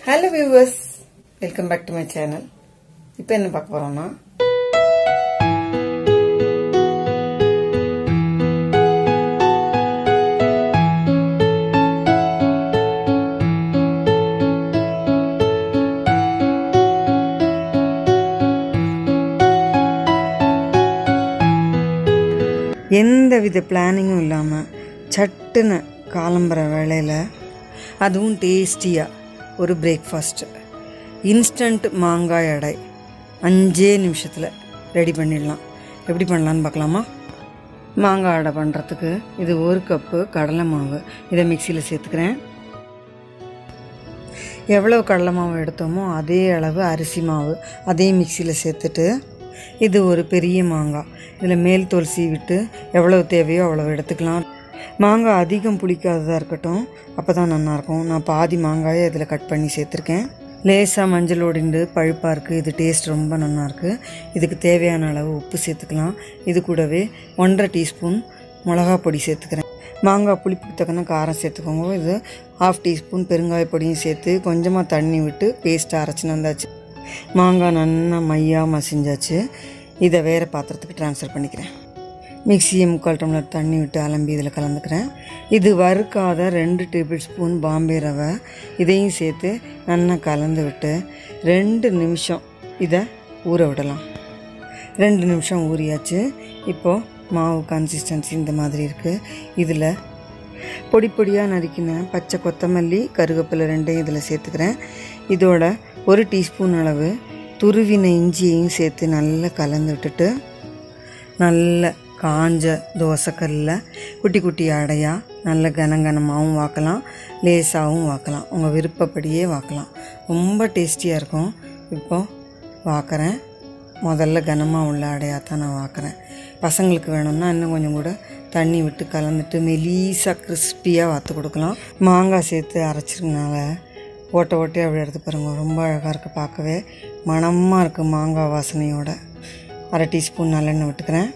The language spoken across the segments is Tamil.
hello viewers welcome back to my channel இப்போ என்ன பார்க்க போகிறோம்னா எந்த வித பிளானிங்கும் இல்லாமல் சட்டுன்னு காலம்புற வேளையில் அதுவும் டேஸ்டியாக ஒரு பிரேக்ஃபாஸ்ட்டு இன்ஸ்டன்ட் மாங்காய் அடை அஞ்சே நிமிஷத்தில் ரெடி பண்ணிடலாம் எப்படி பண்ணலான்னு பார்க்கலாமா மாங்காய் அடை பண்ணுறதுக்கு இது ஒரு கப்பு கடலை மாவு இதை மிக்சியில் சேர்த்துக்கிறேன் எவ்வளோ கடலை மாவு எடுத்தோமோ அதே அளவு அரிசி மாவு அதையும் மிக்சியில் சேர்த்துட்டு இது ஒரு பெரிய மாங்காய் இதில் மேல் தோல் சீவிட்டு எவ்வளோ தேவையோ அவ்வளோ எடுத்துக்கலாம் மாங்காய் அதிகம் புளிக்காததாக இருக்கட்டும் அப்போ தான் நல்லாயிருக்கும் நான் பாதி மாங்காயை இதில் கட் பண்ணி சேர்த்துருக்கேன் லேசாக மஞ்சள் ஒடிண்டு பழுப்பாக இருக்குது இது டேஸ்ட் ரொம்ப நல்லாயிருக்கு இதுக்கு தேவையான அளவு உப்பு சேர்த்துக்கலாம் இது கூடவே ஒன்றரை டீஸ்பூன் மிளகா பொடி சேர்த்துக்கிறேன் மாங்காய் புளிப்புக்கு தக்கன காரம் சேர்த்துக்கோங்க இது ஹாஃப் டீஸ்பூன் பெருங்காய பொடியும் சேர்த்து கொஞ்சமாக தண்ணி விட்டு பேஸ்ட்டாக அரைச்சின்னு வந்தாச்சு மாங்காய் நல்லா மையாக மசிஞ்சாச்சு இதை வேறு பாத்திரத்துக்கு ட்ரான்ஸ்ஃபர் பண்ணிக்கிறேன் மிக்சியை முக்கால் டம்ளர் தண்ணி விட்டு அலம்பி இதில் கலந்துக்கிறேன் இது வறுக்காத ரெண்டு டேபிள் ஸ்பூன் பாம்பே ரவை இதையும் சேர்த்து நல்லா கலந்து விட்டு ரெண்டு நிமிஷம் இதை ஊற விடலாம் ரெண்டு நிமிஷம் ஊறியாச்சு இப்போது மாவு கன்சிஸ்டன்சி இந்த மாதிரி இருக்குது இதில் பொடி பொடியாக நறுக்கின பச்சை கொத்தமல்லி கருவேப்பிலை ரெண்டையும் இதில் சேர்த்துக்கிறேன் இதோட ஒரு டீஸ்பூன் அளவு துருவின இஞ்சியையும் சேர்த்து நல்லா கலந்து விட்டுட்டு நல்ல காஞ்ச தோசைக்கல்லில் குட்டி குட்டி அடையாக நல்ல கனகனமாகவும் வாக்கலாம் லேசாகவும் வாக்கலாம் உங்கள் விருப்பப்படியே வாக்கலாம் ரொம்ப டேஸ்டியாக இருக்கும் இப்போது வாக்கிறேன் முதல்ல கனமாக உள்ள அடையாக தான் நான் வாக்குறேன் பசங்களுக்கு வேணும்னா இன்னும் கொஞ்சம் கூட தண்ணி விட்டு கலந்துட்டு மெலீஸாக கிறிஸ்பியாக வாத்து கொடுக்கலாம் மாங்காய் சேர்த்து அரைச்சிருக்கனால ஓட்டை ஓட்டையாக அப்படி எடுத்து பாருங்க ரொம்ப அழகாக இருக்குது பார்க்கவே மணமாக இருக்குது மாங்காய் வாசனையோட அரை டீஸ்பூன் நல்லெண்ணெய் விட்டுக்கிறேன்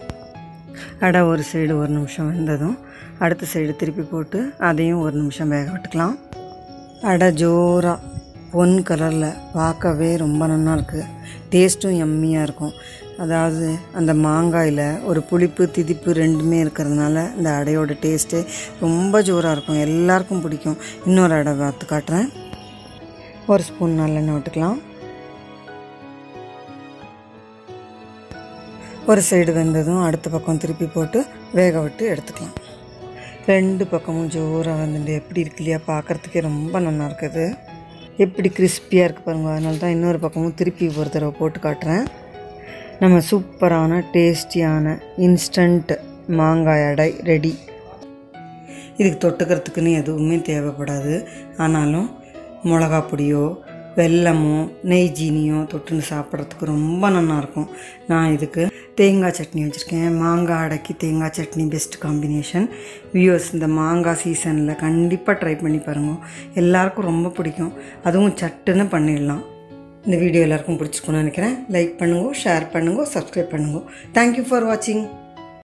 அடை ஒரு சைடு ஒரு நிமிஷம் வெந்ததும் அடுத்த சைடு திருப்பி போட்டு அதையும் ஒரு நிமிஷம் வேக விட்டுக்கலாம் அடை ஜோராக பொன் கலரில் பார்க்கவே ரொம்ப நல்லா இருக்குது டேஸ்ட்டும் எம்மியாக இருக்கும் அதாவது அந்த மாங்காயில் ஒரு புளிப்பு திதிப்பு ரெண்டுமே இருக்கிறதுனால இந்த அடையோட டேஸ்ட்டு ரொம்ப ஜோராக இருக்கும் எல்லாருக்கும் பிடிக்கும் இன்னொரு அடை பார்த்து காட்டுறேன் ஒரு ஸ்பூன் நல்லெண்ணெய் விட்டுக்கலாம் ஒரு சைடு வெந்ததும் அடுத்த பக்கம் திருப்பி போட்டு வேக விட்டு எடுத்துக்கலாம் ரெண்டு பக்கமும் ஜோராக வந்துட்டு எப்படி இருக்கு இல்லையா பார்க்குறதுக்கே ரொம்ப நல்லா இருக்குது எப்படி கிறிஸ்பியாக இருக்குது பாருங்கள் அதனால தான் இன்னொரு பக்கமும் திருப்பி ஒரு தடவை போட்டு காட்டுறேன் நம்ம சூப்பரான டேஸ்டியான இன்ஸ்டன்ட் மாங்காய் அடை ரெடி இதுக்கு தொட்டுக்கிறதுக்குன்னு எதுவுமே தேவைப்படாது ஆனாலும் மிளகா பொடியோ வெல்லமோ நெய் ஜீனியோ தொட்டுன்னு சாப்பிட்றதுக்கு ரொம்ப நல்லாயிருக்கும் நான் இதுக்கு தேங்காய் சட்னி வச்சுருக்கேன் மாங்காய் அடைக்கி தேங்காய் சட்னி பெஸ்ட் காம்பினேஷன் வியூஸ் இந்த மாங்காய் சீசனில் கண்டிப்பாக ட்ரை பண்ணி பாருங்கள் எல்லாருக்கும் ரொம்ப பிடிக்கும் அதுவும் சட்டுன்னு பண்ணிடலாம் இந்த வீடியோ எல்லாருக்கும் பிடிச்சிருக்குன்னு நினைக்கிறேன் லைக் பண்ணுங்க ஷேர் பண்ணுங்க சப்ஸ்கிரைப் பண்ணுங்க தேங்க்யூ ஃபார் வாட்சிங்